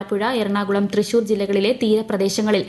ആലപ്പുഴ എറണാകുളം തൃശൂർ ജില്ലകളിലെ തീരപ്രദേശങ്ങളിൽ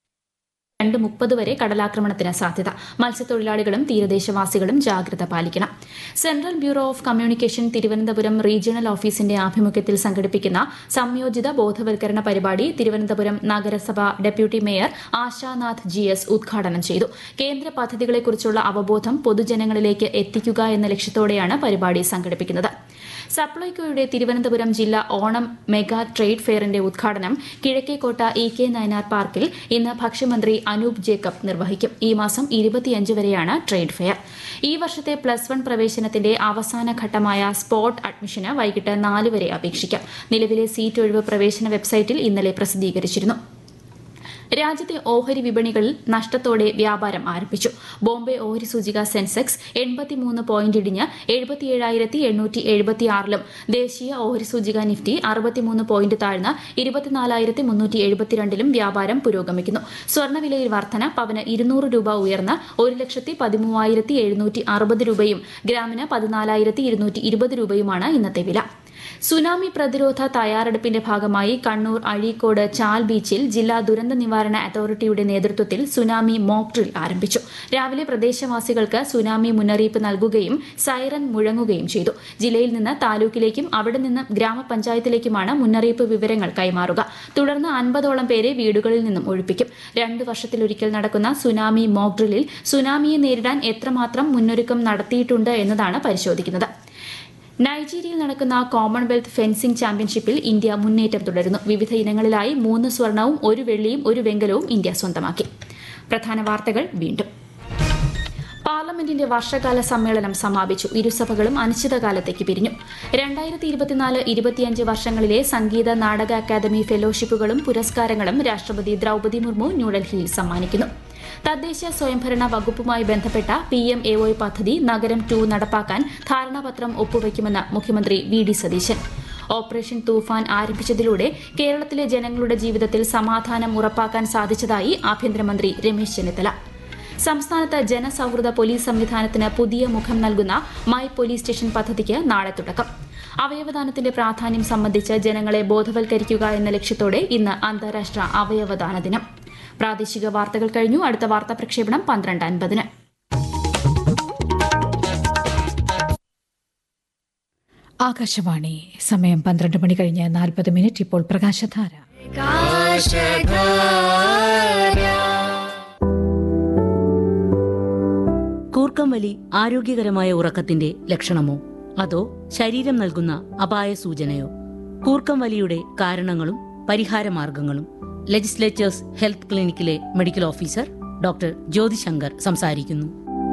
രണ്ട് മുപ്പത് വരെ കടലാക്രമണത്തിന് സാധ്യത മത്സ്യത്തൊഴിലാളികളും തീരദേശവാസികളും ജാഗ്രത പാലിക്കണം central bureau of communication Thiruvananthapuram regional ഓഫീസിന്റെ ആഭിമുഖ്യത്തിൽ സംഘടിപ്പിക്കുന്ന സംയോജിത ബോധവൽക്കരണ പരിപാടി തിരുവനന്തപുരം നഗരസഭ deputy mayor Ashanath G S ഉദ്ഘാടനം ചെയ്തു കേന്ദ്ര പദ്ധതികളെക്കുറിച്ചുള്ള അവബോധം പൊതുജനങ്ങളിലേക്ക് എത്തിക്കുക എന്ന ലക്ഷ്യത്തോടെയാണ് പരിപാടി സംഘടിപ്പിക്കുന്നത് സപ്ലൈകോയുടെ തിരുവനന്തപുരം ജില്ലാ ഓണം മെഗാ ട്രേഡ് ഫെയറിന്റെ ഉദ്ഘാടനം കിഴക്കേക്കോട്ട ഇ കെ നയനാർ പാർക്കിൽ ഇന്ന് ഭക്ഷ്യമന്ത്രി അനൂപ് ജേക്കബ് നിർവഹിക്കും ഈ മാസം ഇരുപത്തിയഞ്ച് വരെയാണ് ട്രേഡ് ഫെയർ ഈ വർഷത്തെ പ്ലസ് വൺ പ്രവേശനത്തിന്റെ അവസാന ഘട്ടമായ സ്പോട്ട് അഡ്മിഷന് വൈകിട്ട് നാല് വരെ അപേക്ഷിക്കാം നിലവിലെ സീറ്റ് ഒഴിവ് പ്രവേശന വെബ്സൈറ്റിൽ ഇന്നലെ പ്രസിദ്ധീകരിച്ചിരുന്നു രാജ്യത്തെ ഓഹരി വിപണികളിൽ നഷ്ടത്തോടെ വ്യാപാരം ആരംഭിച്ചു ബോംബെ ഓഹരി സൂചിക സെൻസെക്സ് എൺപത്തിമൂന്ന് പോയിന്റ് ഇടിഞ്ഞ് എഴുപത്തിയേഴായിരത്തി എണ്ണൂറ്റി എഴുപത്തിയാറിലും ദേശീയ ഓഹരി സൂചിക നിഫ്റ്റി അറുപത്തിമൂന്ന് പോയിന്റ് താഴ്ന്ന് ഇരുപത്തിനാലായിരത്തി മുന്നൂറ്റി എഴുപത്തിരണ്ടിലും വ്യാപാരം പുരോഗമിക്കുന്നു സ്വർണ്ണവിലയിൽ വർധന പവന് ഇരുന്നൂറ് രൂപ ഉയർന്ന് ഒരു ലക്ഷത്തി പതിമൂവായിരത്തി എഴുന്നൂറ്റി അറുപത് രൂപയും ഗ്രാമിന് പതിനാലായിരത്തി ഇരുന്നൂറ്റി ഇരുപത് രൂപയുമാണ് ഇന്നത്തെ വില സുനാമി പ്രതിരോധ തയ്യാറെടുപ്പിന്റെ ഭാഗമായി കണ്ണൂർ അഴീക്കോട് ചാൽ ബീച്ചിൽ ജില്ലാ ദുരന്ത നിവാരണ അതോറിറ്റിയുടെ നേതൃത്വത്തിൽ സുനാമി മോക്ക് ഡ്രിൽ ആരംഭിച്ചു രാവിലെ പ്രദേശവാസികൾക്ക് സുനാമി മുന്നറിയിപ്പ് നൽകുകയും സൈറൻ മുഴങ്ങുകയും ചെയ്തു ജില്ലയിൽ നിന്ന് താലൂക്കിലേക്കും അവിടെ നിന്ന് ഗ്രാമപഞ്ചായത്തിലേക്കുമാണ് മുന്നറിയിപ്പ് വിവരങ്ങൾ കൈമാറുക തുടർന്ന് അൻപതോളം പേരെ വീടുകളിൽ നിന്നും ഒഴിപ്പിക്കും രണ്ടു വർഷത്തിലൊരിക്കൽ നടക്കുന്ന സുനാമി മോക്ക് ഡ്രില്ലിൽ സുനാമിയെ നേരിടാൻ എത്രമാത്രം മുന്നൊരുക്കം നടത്തിയിട്ടുണ്ട് എന്നതാണ് പരിശോധിക്കുന്നത് നൈജീരിയയിൽ നടക്കുന്ന കോമൺവെൽത്ത് ഫെൻസിംഗ് ചാമ്പ്യൻഷിപ്പിൽ ഇന്ത്യ മുന്നേറ്റം തുടരുന്നു വിവിധ ഇനങ്ങളിലായി മൂന്ന് സ്വർണവും ഒരു വെള്ളിയും ഒരു വെങ്കലവും ഇന്ത്യ സ്വന്തമാക്കി പ്രധാന വാർത്തകൾ വീണ്ടും പാർലമെന്റിന്റെ വർഷകാല സമ്മേളനം സമാപിച്ചു ഇരുസഭകളും അനിശ്ചിതകാലത്തേക്ക് പിരിഞ്ഞു രണ്ടായിരത്തി ഇരുപത്തിനാല് ഇരുപത്തിയഞ്ച് വർഷങ്ങളിലെ സംഗീത നാടക അക്കാദമി ഫെലോഷിപ്പുകളും പുരസ്കാരങ്ങളും രാഷ്ട്രപതി ദ്രൌപദി മുർമു ന്യൂഡൽഹിയിൽ സമ്മാനിക്കുന്നു തദ്ദേശ സ്വയംഭരണ വകുപ്പുമായി ബന്ധപ്പെട്ട പി എം എ ഒ പദ്ധതി നഗരം ടു നടപ്പാക്കാൻ ധാരണാപത്രം ഒപ്പുവയ്ക്കുമെന്ന് മുഖ്യമന്ത്രി V D Satheesan operation Toofan ആരംഭിച്ചതിലൂടെ കേരളത്തിലെ ജനങ്ങളുടെ ജീവിതത്തിൽ സമാധാനം ഉറപ്പാക്കാൻ സാധിച്ചതായി ആഭ്യന്തരമന്ത്രി രമേശ് ചെന്നിത്തല സംസ്ഥാനത്ത് ജനസൌഹൃദ പോലീസ് സംവിധാനത്തിന് പുതിയ മുഖം നൽകുന്ന മൈ പോലീസ് സ്റ്റേഷൻ പദ്ധതിക്ക് നാളെ തുടക്കം അവയവദാനത്തിന്റെ പ്രാധാന്യം സംബന്ധിച്ച് ജനങ്ങളെ ബോധവൽക്കരിക്കുക എന്ന ലക്ഷ്യത്തോടെ ഇന്ന് അന്താരാഷ്ട്ര അവയവദാന ദിനം പ്രാദേശിക വാർത്തകൾ കഴിഞ്ഞു അടുത്ത വാർത്താ പ്രക്ഷേപണം പന്ത്രണ്ട് അൻപതിന് ആകാശവാണി സമയം പന്ത്രണ്ട് മണി കഴിഞ്ഞ് നാൽപ്പത് മിനിറ്റ് ഇപ്പോൾ പ്രകാശധാര കൂർക്കം വലി ആരോഗ്യകരമായ ഉറക്കത്തിന്റെ ലക്ഷണമോ അതോ ശരീരം നൽകുന്ന അപായ സൂചനയോ കൂർക്കം വലിയുടെ കാരണങ്ങളും പരിഹാരമാർഗങ്ങളും ലെജിസ്ലേച്ചേഴ്സ് ഹെൽത്ത് ക്ലിനിക്കിലെ മെഡിക്കൽ ഓഫീസർ ഡോക്ടർ ജ്യോതിശങ്കർ സംസാരിക്കുന്നു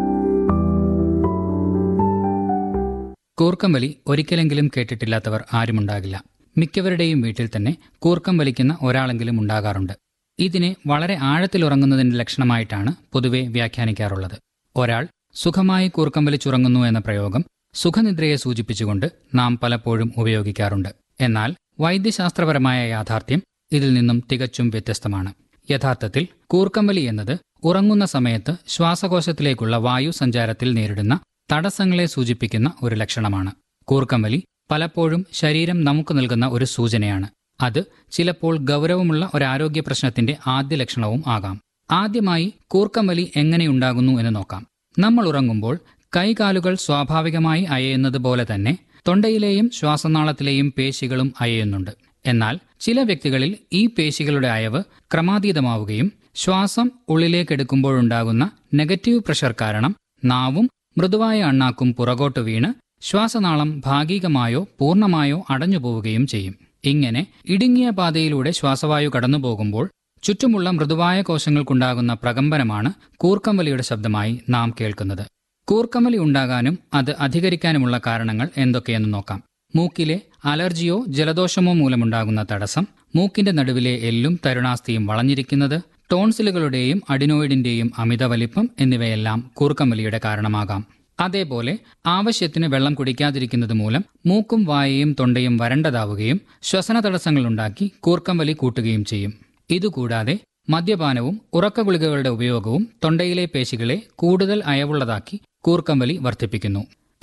കൂർക്കം വലി ഒരിക്കലെങ്കിലും കേട്ടിട്ടില്ലാത്തവർ ആരുമുണ്ടാകില്ല മിക്കവരുടെയും വീട്ടിൽ തന്നെ കൂർക്കം വലിക്കുന്ന ഒരാളെങ്കിലും ഉണ്ടാകാറുണ്ട് ഇതിനെ വളരെ ആഴത്തിൽ ഉറങ്ങുന്നതിന്റെ ലക്ഷണമായിട്ടാണ് പൊതുവെ വ്യാഖ്യാനിക്കാറുള്ളത് ഒരാൾ സുഖമായി കൂർക്കം വലിച്ചുറങ്ങുന്നു എന്ന പ്രയോഗം സുഖനിദ്രയെ സൂചിപ്പിച്ചുകൊണ്ട് നാം പലപ്പോഴും ഉപയോഗിക്കാറുണ്ട് എന്നാൽ വൈദ്യശാസ്ത്രപരമായ യാഥാർത്ഥ്യം ഇതിൽ നിന്നും തികച്ചും വ്യത്യസ്തമാണ് യഥാർത്ഥത്തിൽ കൂർക്കമ്പലി എന്നത് ഉറങ്ങുന്ന സമയത്ത് ശ്വാസകോശത്തിലേക്കുള്ള വായു സഞ്ചാരത്തിൽ നേരിടുന്ന തടസ്സങ്ങളെ സൂചിപ്പിക്കുന്ന ഒരു ലക്ഷണമാണ് കൂർക്കമ്പലി പലപ്പോഴും ശരീരം നമുക്ക് നൽകുന്ന ഒരു സൂചനയാണ് അത് ചിലപ്പോൾ ഗൗരവമുള്ള ഒരു ആരോഗ്യ പ്രശ്നത്തിന്റെ ആദ്യ ലക്ഷണവും ആകാം ആദ്യമായി കൂർക്കമ്പലി എങ്ങനെയുണ്ടാകുന്നു എന്ന് നോക്കാം നമ്മൾ ഉറങ്ങുമ്പോൾ കൈകാലുകൾ സ്വാഭാവികമായി അയയുന്നത് പോലെ തന്നെ തൊണ്ടയിലെയും ശ്വാസനാളത്തിലെയും പേശികളും അയയുന്നുണ്ട് എന്നാൽ ചില വ്യക്തികളിൽ ഈ പേശികളുടെ അയവ് ക്രമാതീതമാവുകയും ശ്വാസം ഉള്ളിലേക്കെടുക്കുമ്പോഴുണ്ടാകുന്ന നെഗറ്റീവ് പ്രഷർ കാരണം നാവും മൃദുവായ അണ്ണാക്കും പുറകോട്ട് വീണ് ശ്വാസനാളം ഭാഗികമായോ പൂർണ്ണമായോ അടഞ്ഞുപോവുകയും ചെയ്യും ഇങ്ങനെ ഇടുങ്ങിയ പാതയിലൂടെ ശ്വാസവായു കടന്നുപോകുമ്പോൾ ചുറ്റുമുള്ള മൃദുവായ കോശങ്ങൾക്കുണ്ടാകുന്ന പ്രകമ്പനമാണ് കൂർക്കമ്പലിയുടെ ശബ്ദമായി നാം കേൾക്കുന്നത് കൂർക്കമ്പലി ഉണ്ടാകാനും അത് അധികരിക്കാനുമുള്ള കാരണങ്ങൾ എന്തൊക്കെയെന്ന് നോക്കാം മൂക്കിലെ അലർജിയോ ജലദോഷമോ മൂലമുണ്ടാകുന്ന തടസ്സം മൂക്കിന്റെ നടുവിലെ എല്ലും തരുണാസ്ഥിയും വളഞ്ഞിരിക്കുന്നത് ടോൺസിലുകളുടെയും അഡിനോയിഡിന്റെയും അമിത വലിപ്പം എന്നിവയെല്ലാം കൂർക്കമ്പലിയുടെ കാരണമാകാം അതേപോലെ ആവശ്യത്തിന് വെള്ളം കുടിക്കാതിരിക്കുന്നത് മൂലം മൂക്കും വായയും തൊണ്ടയും വരണ്ടതാവുകയും ശ്വസന തടസ്സങ്ങളുണ്ടാക്കി കൂർക്കമ്പലി കൂട്ടുകയും ചെയ്യും ഇതുകൂടാതെ മദ്യപാനവും ഉറക്ക ഗുളികകളുടെ ഉപയോഗവും തൊണ്ടയിലെ പേശികളെ കൂടുതൽ അയവുള്ളതാക്കി കൂർക്കമ്പലി വർദ്ധിപ്പിക്കുന്നു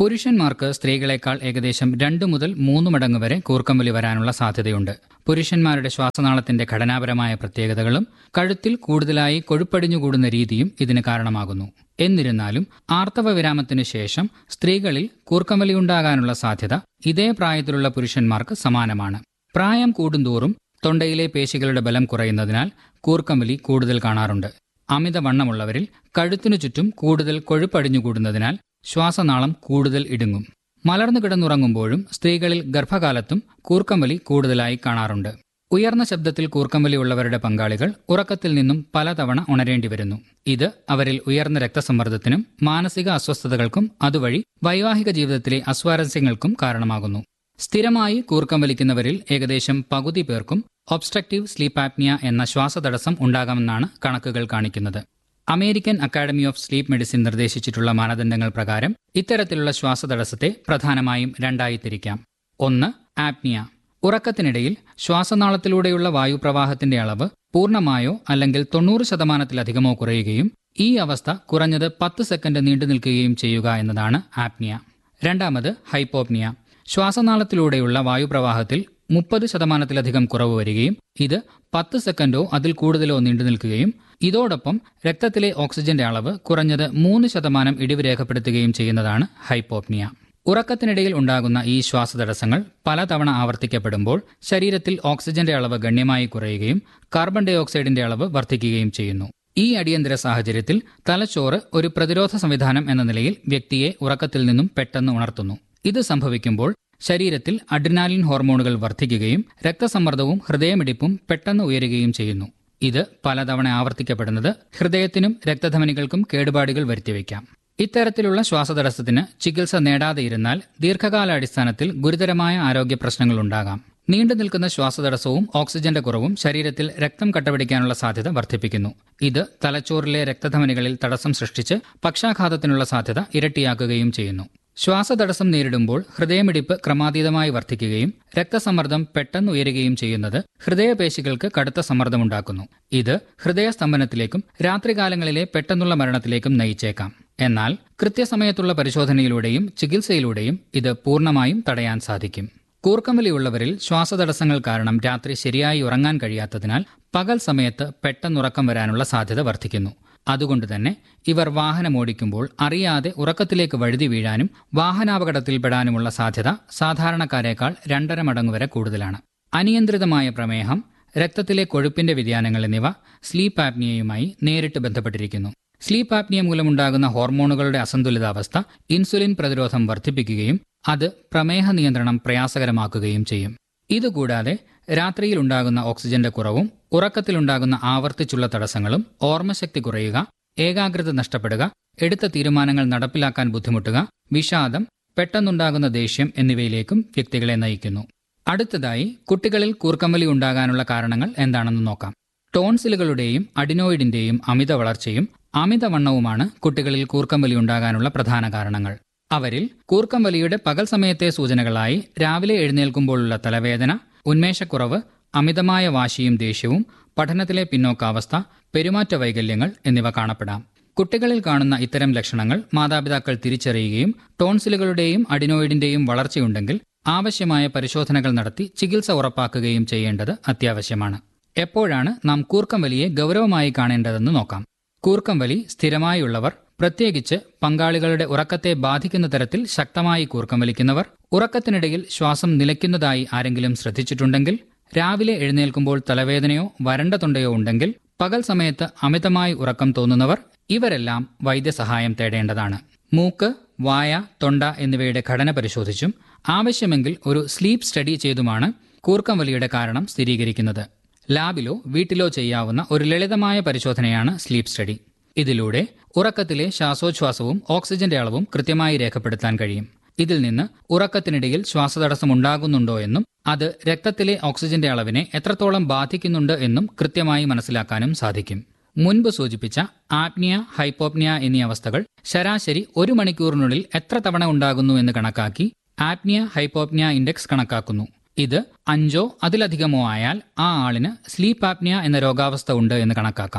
പുരുഷന്മാർക്ക് സ്ത്രീകളെക്കാൾ ഏകദേശം രണ്ട് മുതൽ മൂന്ന് മടങ്ങ് വരെ കൂർക്കംവലി വരാനുള്ള സാധ്യതയുണ്ട് പുരുഷന്മാരുടെ ശ്വാസനാളത്തിന്റെ ഘടനാപരമായ പ്രത്യേകതകളും കഴുത്തിൽ കൂടുതലായി കൊഴുപ്പടിഞ്ഞുകൂടുന്ന രീതിയും ഇതിന് കാരണമാകുന്നു എന്നിരുന്നാലും ആർത്തവ വിരാമത്തിനു ശേഷം സ്ത്രീകളിൽ കൂർക്കംവലിയുണ്ടാകാനുള്ള സാധ്യത ഇതേ പ്രായത്തിലുള്ള പുരുഷന്മാർക്ക് സമാനമാണ് പ്രായം കൂടുന്തോറും തൊണ്ടയിലെ പേശികളുടെ ബലം കുറയുന്നതിനാൽ കൂർക്കംവലി കൂടുതൽ കാണാറുണ്ട് അമിതവണ്ണമുള്ളവരിൽ കഴുത്തിനു ചുറ്റും കൂടുതൽ കൊഴുപ്പടിഞ്ഞുകൂടുന്നതിനാൽ ശ്വാസനാളം കൂടുതൽ ഇടുങ്ങും മലർന്നു കിടന്നുറങ്ങുമ്പോഴും സ്ത്രീകളിൽ ഗർഭകാലത്തും കൂർക്കംവലി കൂടുതലായി കാണാറുണ്ട് ഉയർന്ന ശബ്ദത്തിൽ കൂർക്കംവലി ഉള്ളവരുടെ പങ്കാളികൾ ഉറക്കത്തിൽ നിന്നും പലതവണ ഉണരേണ്ടി വരുന്നു ഇത് അവരിൽ ഉയർന്ന രക്തസമ്മർദ്ദത്തിനും മാനസിക അസ്വസ്ഥതകൾക്കും അതുവഴി വൈവാഹിക ജീവിതത്തിലെ അസ്വാരസ്യങ്ങൾക്കും കാരണമാകുന്നു സ്ഥിരമായി കൂർക്കം വലിക്കുന്നവരിൽ ഏകദേശം പകുതി പേർക്കും ഒബ്സ്ട്രക്റ്റീവ് സ്ലീപ്പ് ആപ്നിയ എന്ന ശ്വാസതടസ്സം ഉണ്ടാകാമെന്നാണ് കണക്കുകൾ കാണിക്കുന്നത് American academy of sleep medicine നിർദ്ദേശിച്ചിട്ടുള്ള മാനദണ്ഡങ്ങൾ പ്രകാരം ഇത്തരത്തിലുള്ള ശ്വാസതടസ്സത്തെ പ്രധാനമായും രണ്ടായി തിരിക്കാം ഒന്ന് ആപ്നിയ ഉറക്കത്തിനിടയിൽ ശ്വാസനാളത്തിലൂടെയുള്ള വായുപ്രവാഹത്തിന്റെ അളവ് പൂർണ്ണമായോ അല്ലെങ്കിൽ തൊണ്ണൂറ് ശതമാനത്തിലധികമോ കുറയുകയും ഈ അവസ്ഥ കുറഞ്ഞത് പത്ത് സെക്കൻഡ് നീണ്ടു നിൽക്കുകയും ചെയ്യുക എന്നതാണ് ആപ്നിയ രണ്ടാമത് ഹൈപ്പോപ്നിയ ശ്വാസനാളത്തിലൂടെയുള്ള വായുപ്രവാഹത്തിൽ മുപ്പത് ശതമാനത്തിലധികം കുറവ് വരികയും ഇത് പത്ത് സെക്കൻഡോ അതിൽ കൂടുതലോ നീണ്ടു നിൽക്കുകയും ഇതോടൊപ്പം രക്തത്തിലെ ഓക്സിജന്റെ അളവ് കുറഞ്ഞത് മൂന്ന് ശതമാനം ഇടിവ് രേഖപ്പെടുത്തുകയും ചെയ്യുന്നതാണ് ഹൈപ്പോപ്നിയ ഉറക്കത്തിനിടയിൽ ഉണ്ടാകുന്ന ഈ ശ്വാസതടസ്സങ്ങൾ പലതവണ ആവർത്തിക്കപ്പെടുമ്പോൾ ശരീരത്തിൽ ഓക്സിജന്റെ അളവ് ഗണ്യമായി കുറയുകയും കാർബൺ ഡൈ ഓക്സൈഡിന്റെ അളവ് വർദ്ധിക്കുകയും ചെയ്യുന്നു ഈ അടിയന്തര സാഹചര്യത്തിൽ തലച്ചോറ് ഒരു പ്രതിരോധ സംവിധാനം എന്ന നിലയിൽ വ്യക്തിയെ ഉറക്കത്തിൽ നിന്നും പെട്ടെന്ന് ഉണർത്തുന്നു ഇത് സംഭവിക്കുമ്പോൾ ശരീരത്തിൽ അഡ്രിനാലിൻ ഹോർമോണുകൾ വർദ്ധിക്കുകയും രക്തസമ്മർദ്ദവും ഹൃദയമിടിപ്പും പെട്ടെന്ന് ഉയരുകയും ചെയ്യുന്നു ഇത് പലതവണ ആവർത്തിക്കപ്പെടുന്നത് ഹൃദയത്തിനും രക്തധമനികൾക്കും കേടുപാടുകൾ വരുത്തിവെക്കാം ഇത്തരത്തിലുള്ള ശ്വാസതടസ്സത്തിന് ചികിത്സ നേടാതെ ഇരുന്നാൽ ദീർഘകാലാടിസ്ഥാനത്തിൽ ഗുരുതരമായ ആരോഗ്യ പ്രശ്നങ്ങൾ ഉണ്ടാകാം നീണ്ടു നിൽക്കുന്ന ശ്വാസതടസ്സവും ഓക്സിജന്റെ കുറവും ശരീരത്തിൽ രക്തം കട്ടപിടിക്കാനുള്ള സാധ്യത വർദ്ധിപ്പിക്കുന്നു ഇത് തലച്ചോറിലെ രക്തധമനികളിൽ തടസ്സം സൃഷ്ടിച്ച് പക്ഷാഘാതത്തിനുള്ള സാധ്യത ഇരട്ടിയാക്കുകയും ചെയ്യുന്നു ശ്വാസതടസ്സം നേരിടുമ്പോൾ ഹൃദയമിടിപ്പ് ക്രമാതീതമായി വർദ്ധിക്കുകയും രക്തസമ്മർദ്ദം പെട്ടെന്ന് ഉയരുകയും ചെയ്യുന്നത് ഹൃദയപേശികൾക്ക് കടുത്ത സമ്മർദ്ദമുണ്ടാക്കുന്നു ഇത് ഹൃദയസ്തംഭനത്തിലേക്കും രാത്രികാലങ്ങളിലെ പെട്ടെന്നുള്ള മരണത്തിലേക്കും നയിച്ചേക്കാം എന്നാൽ കൃത്യസമയത്തുള്ള പരിശോധനയിലൂടെയും ചികിത്സയിലൂടെയും ഇത് പൂർണ്ണമായും തടയാൻ സാധിക്കും കൂർക്കമ്പലിയുള്ളവരിൽ ശ്വാസതടസ്സങ്ങൾ കാരണം രാത്രി ശരിയായി ഉറങ്ങാൻ കഴിയാത്തതിനാൽ പകൽ സമയത്ത് പെട്ടെന്നുറക്കം വരാനുള്ള സാധ്യത വർദ്ധിക്കുന്നു അതുകൊണ്ട് തന്നെ ഇവർ വാഹനമോടിക്കുമ്പോൾ അറിയാതെ ഉറക്കത്തിലേക്ക് വഴുതി വീഴാനും വാഹനാപകടത്തിൽപ്പെടാനുമുള്ള സാധ്യത സാധാരണക്കാരേക്കാൾ രണ്ടര മടങ്ങ് വരെ കൂടുതലാണ് അനിയന്ത്രിതമായ പ്രമേഹം രക്തത്തിലെ കൊഴുപ്പിന്റെ വ്യതിയാനങ്ങൾ എന്നിവ സ്ലീപ്പ് ആപ്നിയയുമായി നേരിട്ട് ബന്ധപ്പെട്ടിരിക്കുന്നു സ്ലീപ്പ് ആപ്നിയ മൂലമുണ്ടാകുന്ന ഹോർമോണുകളുടെ അസന്തുലിതാവസ്ഥ ഇൻസുലിൻ പ്രതിരോധം വർദ്ധിപ്പിക്കുകയും അത് പ്രമേഹ നിയന്ത്രണം പ്രയാസകരമാക്കുകയും ചെയ്യും ഇതുകൂടാതെ രാത്രിയിൽ ഉണ്ടാകുന്ന ഓക്സിജന്റെ കുറവും ഉറക്കത്തിലുണ്ടാകുന്ന ആവർത്തിച്ചുള്ള തടസ്സങ്ങളും ഓർമ്മശക്തി കുറയുക ഏകാഗ്രത നഷ്ടപ്പെടുക എടുത്ത തീരുമാനങ്ങൾ നടപ്പിലാക്കാൻ ബുദ്ധിമുട്ടുക വിഷാദം പെട്ടെന്നുണ്ടാകുന്ന ദേഷ്യം എന്നിവയിലേക്കും വ്യക്തികളെ നയിക്കുന്നു അടുത്തതായി കുട്ടികളിൽ കൂർക്കമ്പലി ഉണ്ടാകാനുള്ള കാരണങ്ങൾ എന്താണെന്ന് നോക്കാം ടോൺസിലുകളുടെയും അഡിനോയിഡിന്റെയും അമിത വളർച്ചയും അമിതവണ്ണവുമാണ് കുട്ടികളിൽ കൂർക്കമ്പലി ഉണ്ടാകാനുള്ള പ്രധാന കാരണങ്ങൾ അവരിൽ കൂർക്കമ്പലിയുടെ പകൽ സമയത്തെ സൂചനകളായി രാവിലെ എഴുന്നേൽക്കുമ്പോഴുള്ള തലവേദന ഉന്മേഷക്കുറവ് അമിതമായ വാശിയും ദേഷ്യവും പഠനത്തിലെ പിന്നോക്കാവസ്ഥ പെരുമാറ്റ വൈകല്യങ്ങൾ എന്നിവ കാണപ്പെടാം കുട്ടികളിൽ കാണുന്ന ഇത്തരം ലക്ഷണങ്ങൾ മാതാപിതാക്കൾ തിരിച്ചറിയുകയും ടോൺസിലുകളുടെയും അഡിനോയിഡിന്റെയും വളർച്ചയുണ്ടെങ്കിൽ ആവശ്യമായ പരിശോധനകൾ നടത്തി ചികിത്സ ഉറപ്പാക്കുകയും ചെയ്യേണ്ടത് അത്യാവശ്യമാണ് എപ്പോഴാണ് നാം കൂർക്കം വലിയെ ഗൗരവമായി കാണേണ്ടതെന്ന് നോക്കാം കൂർക്കം വലി സ്ഥിരമായുള്ളവർ പ്രത്യേകിച്ച് പങ്കാളികളുടെ ഉറക്കത്തെ ബാധിക്കുന്ന തരത്തിൽ ശക്തമായി കൂർക്കം വലിക്കുന്നവർ ഉറക്കത്തിനിടയിൽ ശ്വാസം നിലയ്ക്കുന്നതായി ആരെങ്കിലും ശ്രദ്ധിച്ചിട്ടുണ്ടെങ്കിൽ രാവിലെ എഴുന്നേൽക്കുമ്പോൾ തലവേദനയോ വരണ്ട തൊണ്ടയോ ഉണ്ടെങ്കിൽ പകൽ സമയത്ത് അമിതമായി ഉറക്കം തോന്നുന്നവർ ഇവരെല്ലാം വൈദ്യസഹായം തേടേണ്ടതാണ് മൂക്ക് വായ തൊണ്ട എന്നിവയുടെ ഘടന പരിശോധിച്ചും ആവശ്യമെങ്കിൽ ഒരു സ്ലീപ്പ് സ്റ്റഡി ചെയ്തുമാണ് കൂർക്കം വലിയുടെ കാരണം സ്ഥിരീകരിക്കുന്നത് ലാബിലോ വീട്ടിലോ ചെയ്യാവുന്ന ഒരു ലളിതമായ പരിശോധനയാണ് സ്ലീപ്പ് സ്റ്റഡി ഇതിലൂടെ ഉറക്കത്തിലെ ശ്വാസോച്ഛ്വാസവും ഓക്സിജന്റെ അളവും കൃത്യമായി രേഖപ്പെടുത്താൻ കഴിയും ഇതിൽ നിന്ന് ഉറക്കത്തിനിടയിൽ ശ്വാസതടസ്സം ഉണ്ടാകുന്നുണ്ടോ എന്നും അത് രക്തത്തിലെ ഓക്സിജന്റെ അളവിനെ എത്രത്തോളം ബാധിക്കുന്നുണ്ട് എന്നും കൃത്യമായി മനസ്സിലാക്കാനും സാധിക്കും മുൻപ് സൂചിപ്പിച്ച ആപ്നിയ ഹൈപ്പോപ്നിയ എന്നീ അവസ്ഥകൾ ശരാശരി ഒരു മണിക്കൂറിനുള്ളിൽ എത്ര തവണ ഉണ്ടാകുന്നു എന്ന് കണക്കാക്കി ആപ്നിയ ഹൈപ്പോപ്നിയ ഇൻഡെക്സ് കണക്കാക്കുന്നു ഇത് അഞ്ചോ അതിലധികമോ ആയാൽ ആ ആളിന് സ്ലീപ്പ് ആപ്നിയ എന്ന രോഗാവസ്ഥ ഉണ്ട് എന്ന് കണക്കാക്കാം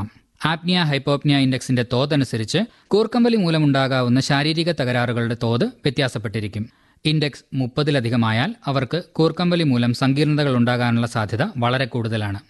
ആപ്നിയ ഹൈപ്പോപ്നിയ ഇൻഡെക്സിന്റെ തോതനുസരിച്ച് കൂർക്കമ്പലി മൂലമുണ്ടാകാവുന്ന ശാരീരിക തകരാറുകളുടെ തോത് വ്യത്യാസപ്പെട്ടിരിക്കും ഇൻഡെക്സ് മുപ്പതിലധികമായാൽ അവർക്ക് കൂർക്കമ്പലി മൂലം സങ്കീർണതകൾ ഉണ്ടാകാനുള്ള സാധ്യത വളരെ കൂടുതലാണ്